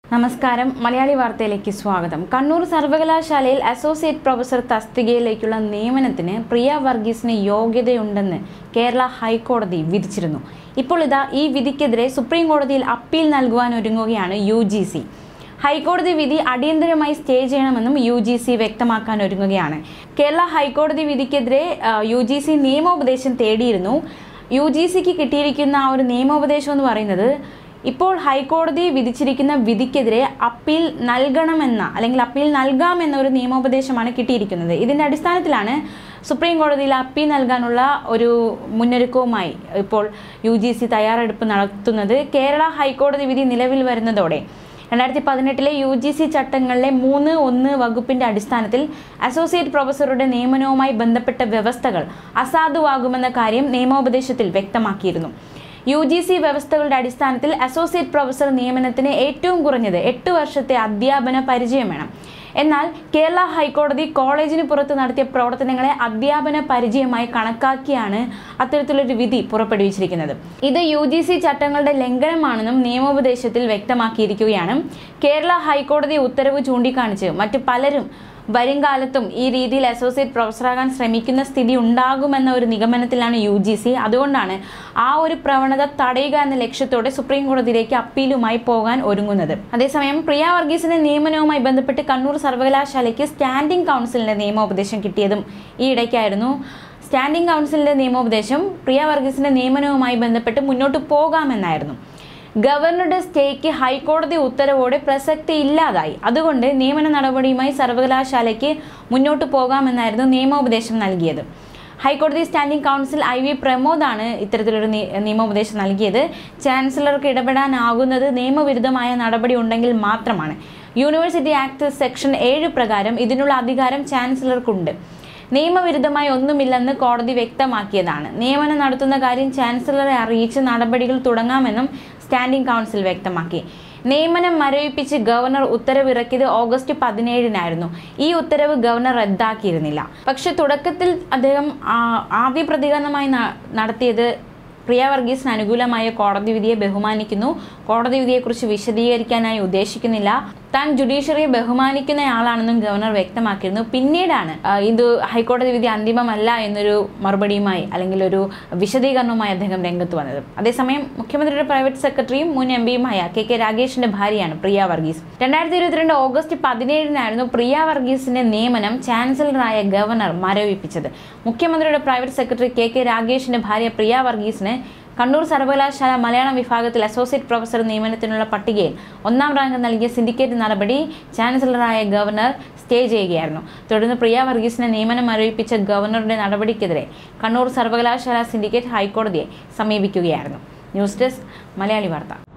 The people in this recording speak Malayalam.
നമസ്കാരം മലയാളി വാർത്തയിലേക്ക് സ്വാഗതം കണ്ണൂർ സർവകലാശാലയിൽ അസോസിയേറ്റ് പ്രൊഫസർ തസ്തികയിലേക്കുള്ള നിയമനത്തിന് പ്രിയ വർഗീസിന് യോഗ്യതയുണ്ടെന്ന് കേരള ഹൈക്കോടതി വിധിച്ചിരുന്നു ഇപ്പോൾ ഇതാ ഈ വിധിക്കെതിരെ സുപ്രീം കോടതിയിൽ അപ്പീൽ നൽകുവാൻ ഒരുങ്ങുകയാണ് യു ജി സി ഹൈക്കോടതി വിധി അടിയന്തരമായി സ്റ്റേ ചെയ്യണമെന്നും യു ജി സി വ്യക്തമാക്കാൻ ഒരുങ്ങുകയാണ് കേരള ഹൈക്കോടതി വിധിക്കെതിരെ യു ജി സി നിയമോപദേശം തേടിയിരുന്നു യു ജി സിക്ക് കിട്ടിയിരിക്കുന്ന ആ ഒരു നിയമോപദേശം എന്ന് പറയുന്നത് ഇപ്പോൾ ഹൈക്കോടതി വിധിച്ചിരിക്കുന്ന വിധിക്കെതിരെ അപ്പീൽ നൽകണമെന്ന അല്ലെങ്കിൽ അപ്പീൽ നൽകാമെന്ന ഒരു നിയമോപദേശമാണ് കിട്ടിയിരിക്കുന്നത് ഇതിന്റെ അടിസ്ഥാനത്തിലാണ് സുപ്രീം കോടതിയിൽ അപ്പീൽ നൽകാനുള്ള ഒരു മുന്നൊരുക്കവുമായി ഇപ്പോൾ യു ജി സി തയ്യാറെടുപ്പ് നടത്തുന്നത് കേരള ഹൈക്കോടതി വിധി നിലവിൽ വരുന്നതോടെ രണ്ടായിരത്തി പതിനെട്ടിലെ യു ജി സി ചട്ടങ്ങളിലെ മൂന്ന് ഒന്ന് വകുപ്പിന്റെ അടിസ്ഥാനത്തിൽ അസോസിയേറ്റ് പ്രൊഫസറുടെ നിയമനവുമായി ബന്ധപ്പെട്ട വ്യവസ്ഥകൾ അസാധുവാകുമെന്ന കാര്യം നിയമോപദേശത്തിൽ വ്യക്തമാക്കിയിരുന്നു യു ജി സി വ്യവസ്ഥകളുടെ അടിസ്ഥാനത്തിൽ അസോസിയേറ്റ് പ്രൊഫസർ നിയമനത്തിന് ഏറ്റവും കുറഞ്ഞത് എട്ട് വർഷത്തെ അധ്യാപന പരിചയം വേണം എന്നാൽ കേരള ഹൈക്കോടതി കോളേജിന് പുറത്ത് നടത്തിയ പ്രവർത്തനങ്ങളെ അധ്യാപന പരിചയമായി കണക്കാക്കിയാണ് അത്തരത്തിലൊരു വിധി പുറപ്പെടുവിച്ചിരിക്കുന്നത് ഇത് യു ജി സി ചട്ടങ്ങളുടെ ലംഘനമാണെന്നും നിയമോപദേശത്തിൽ വ്യക്തമാക്കിയിരിക്കുകയാണ് കേരള ഹൈക്കോടതി ഉത്തരവ് ചൂണ്ടിക്കാണിച്ച് മറ്റു പലരും വരും കാലത്തും ഈ രീതിയിൽ അസോസിയേറ്റ് പ്രൊഫസറാകാൻ ശ്രമിക്കുന്ന സ്ഥിതി ഉണ്ടാകുമെന്ന ഒരു നിഗമനത്തിലാണ് യു ജി സി അതുകൊണ്ടാണ് ആ ഒരു പ്രവണത തടയുക എന്ന ലക്ഷ്യത്തോടെ സുപ്രീം കോടതിയിലേക്ക് അപ്പീലുമായി പോകാൻ ഒരുങ്ങുന്നത് അതേസമയം പ്രിയ വർഗീസിന്റെ നിയമനവുമായി ബന്ധപ്പെട്ട് കണ്ണൂർ സർവകലാശാലയ്ക്ക് സ്റ്റാൻഡിംഗ് കൗൺസിലിന്റെ നിയമോപദേശം കിട്ടിയതും ഈ ഇടയ്ക്കായിരുന്നു സ്റ്റാൻഡിംഗ് കൗൺസിലിന്റെ നിയമോപദേശം പ്രിയ വർഗീസിന്റെ നിയമനവുമായി ബന്ധപ്പെട്ട് മുന്നോട്ട് പോകാമെന്നായിരുന്നു ഗവർണറുടെ സ്റ്റേക്ക് ഹൈക്കോടതി ഉത്തരവോടെ പ്രസക്തി ഇല്ലാതായി അതുകൊണ്ട് നിയമന നടപടിയുമായി സർവകലാശാലയ്ക്ക് മുന്നോട്ട് പോകാമെന്നായിരുന്നു നിയമോപദേശം നൽകിയത് ഹൈക്കോടതി സ്റ്റാൻഡിംഗ് കൗൺസിൽ ഐ വി പ്രമോദാണ് ഇത്തരത്തിലൊരു നി- നിയമോപദേശം നൽകിയത് ചാൻസലർക്ക് ഇടപെടാനാകുന്നത് നിയമവിരുദ്ധമായ നടപടി ഉണ്ടെങ്കിൽ മാത്രമാണ് യൂണിവേഴ്സിറ്റി ആക്ട് സെക്ഷൻ ഏഴ് പ്രകാരം ഇതിനുള്ള അധികാരം ചാൻസലർക്കുണ്ട് നിയമവിരുദ്ധമായി ഒന്നുമില്ലെന്ന് കോടതി വ്യക്തമാക്കിയതാണ് നിയമനം നടത്തുന്ന കാര്യം ചാൻസലറെ അറിയിച്ച് നടപടികൾ തുടങ്ങാമെന്നും സ്റ്റാൻഡിംഗ് കൗൺസിൽ വ്യക്തമാക്കി നിയമനം മരവിപ്പിച്ച് ഗവർണർ ഉത്തരവിറക്കിയത് ഓഗസ്റ്റ് പതിനേഴിനായിരുന്നു ഈ ഉത്തരവ് ഗവർണർ റദ്ദാക്കിയിരുന്നില്ല പക്ഷെ തുടക്കത്തിൽ അദ്ദേഹം ആ- ആദ്യ പ്രതികരണമായി ന- നടത്തിയത് പ്രിയ വർഗീസിന് അനുകൂലമായ കോടതി വിധിയെ ബഹുമാനിക്കുന്നു കോടതി വിധിയെക്കുറിച്ച് വിശദീകരിക്കാനായി ഉദ്ദേശിക്കുന്നില്ല താൻ ജുഡീഷ്യറിയെ ബഹുമാനിക്കുന്നയാളാണെന്നും ഗവർണർ വ്യക്തമാക്കിയിരുന്നു പിന്നീടാണ് ആ, ഇത് ഹൈക്കോടതി വിധി അന്തിമമല്ല എന്നൊരു മറുപടിയുമായി അല്ലെങ്കിൽ ഒരു വിശദീകരണവുമായി അദ്ദേഹം രംഗത്ത് വന്നത് അതേസമയം മുഖ്യമന്ത്രിയുടെ പ്രൈവറ്റ് സെക്രട്ടറിയും മുൻ എം പിയുമായ കെ കെ രാഗേഷിന്റെ ഭാര്യയാണ് പ്രിയ വർഗീസ് രണ്ടായിരത്തി ഇരുപത്തിരണ്ട് ഓഗസ്റ്റ് പതിനേഴിനായിരുന്നു പ്രിയ വർഗീസിന്റെ നിയമനം ചാൻസലറായ ഗവർണർ മരവിപ്പിച്ചത് മുഖ്യമന്ത്രിയുടെ പ്രൈവറ്റ് സെക്രട്ടറി കെ കെ രാഗേഷിന്റെ ഭാര്യ പ്രിയ വർഗീസിന് കണ്ണൂർ സർവകലാശാല മലയാളം വിഭാഗത്തിൽ അസോസിയേറ്റ് പ്രൊഫസർ നിയമനത്തിനുള്ള പട്ടികയിൽ ഒന്നാം റാങ്ക് നൽകിയ സിൻഡിക്കേറ്റ് നടപടി ചാൻസലറായ ഗവർണർ സ്റ്റേ ചെയ്യുകയായിരുന്നു തുടർന്ന് പ്രിയ വർഗീസിനെ നിയമനം മരവിപ്പിച്ച ഗവർണറുടെ നടപടിക്കെതിരെ കണ്ണൂർ സർവകലാശാല സിൻഡിക്കേറ്റ് ഹൈക്കോടതിയെ സമീപിക്കുകയായിരുന്നു ന്യൂസ് ഡെസ്ക് മലയാളി വാർത്ത